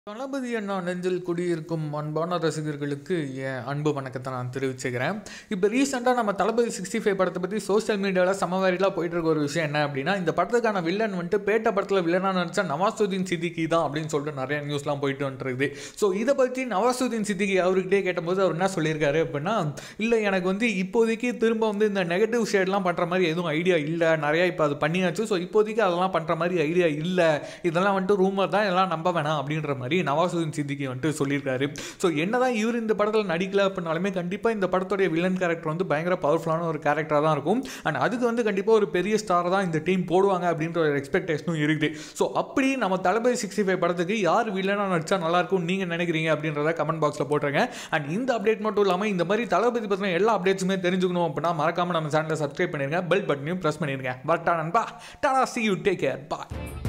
தளபதி அண்ணா நெஞ்சில் குடியிருக்கும் அன்பான ரசிகர்களுக்கு என் அன்பு வணக்கத்தை நான் தெரிவிச்சுக்கிறேன் இப்போ ரீசெண்டாக நம்ம தளபதி சிக்ஸ்டி ஃபைவ் படத்தை பற்றி சோஷியல் மீடியாவில் சமவாரிலாம் போயிட்டு இருக்க ஒரு விஷயம் என்ன அப்படின்னா இந்த படத்துக்கான வில்லன் வந்துட்டு பேட்ட படத்தில் வில்லனாக நடிச்சா நவாசுதீன் சித்திகி தான் அப்படின்னு சொல்லிட்டு நிறைய நியூஸ்லாம் போயிட்டு வந்துருக்குது ஸோ இதை பற்றி நவாசுதீன் சித்திகி அவர்கிட்டே கேட்டபோது அவர் என்ன சொல்லியிருக்காரு அப்படின்னா இல்லை எனக்கு வந்து இப்போதைக்கு திரும்ப வந்து இந்த நெகட்டிவ் ஷேட்லாம் பண்ணுற மாதிரி எதுவும் ஐடியா இல்லை நிறையா இப்போ அது பண்ணியாச்சு ஸோ இப்போதைக்கு அதெல்லாம் பண்ணுற மாதிரி ஐடியா இல்லை இதெல்லாம் வந்துட்டு ரூமர் தான் எல்லாம் நம்ப வேணாம் அப்படின்ற மாதிரி நவாசுதீன் சித்திகி வந்துட்டு சொல்லியிருக்காரு ஸோ என்னதான் இவர் இந்த படத்தில் நடிக்கல அப்படின்னாலுமே கண்டிப்பாக இந்த படத்துடைய வில்லன் கேரக்டர் வந்து பயங்கர பவர்ஃபுல்லான ஒரு கேரக்டராக தான் இருக்கும் அண்ட் அதுக்கு வந்து கண்டிப்பாக ஒரு பெரிய ஸ்டார் தான் இந்த டீம் போடுவாங்க அப்படின்ற ஒரு எக்ஸ்பெக்டேஷனும் இருக்குது ஸோ அப்படி நம்ம தளபதி சிக்ஸ்டி ஃபைவ் படத்துக்கு யார் வில்லனாக நடிச்சா நல்லாயிருக்கும் நீங்கள் நினைக்கிறீங்க அப்படின்றத கமெண்ட் பாக்ஸில் போட்டுருங்க அண்ட் இந்த அப்டேட் மட்டும் இல்லாமல் இந்த மாதிரி தளபதி பற்றின எல்லா அப்டேட்ஸுமே தெரிஞ்சுக்கணும் அப்படின்னா மறக்காம நம்ம சேனலை சப்ஸ்கிரைப் பண்ணிருங்க பெல் பட்டனையும் ப்ரெஸ் பண்ணிருங்க பட்டா நண்பா tata see you take care bye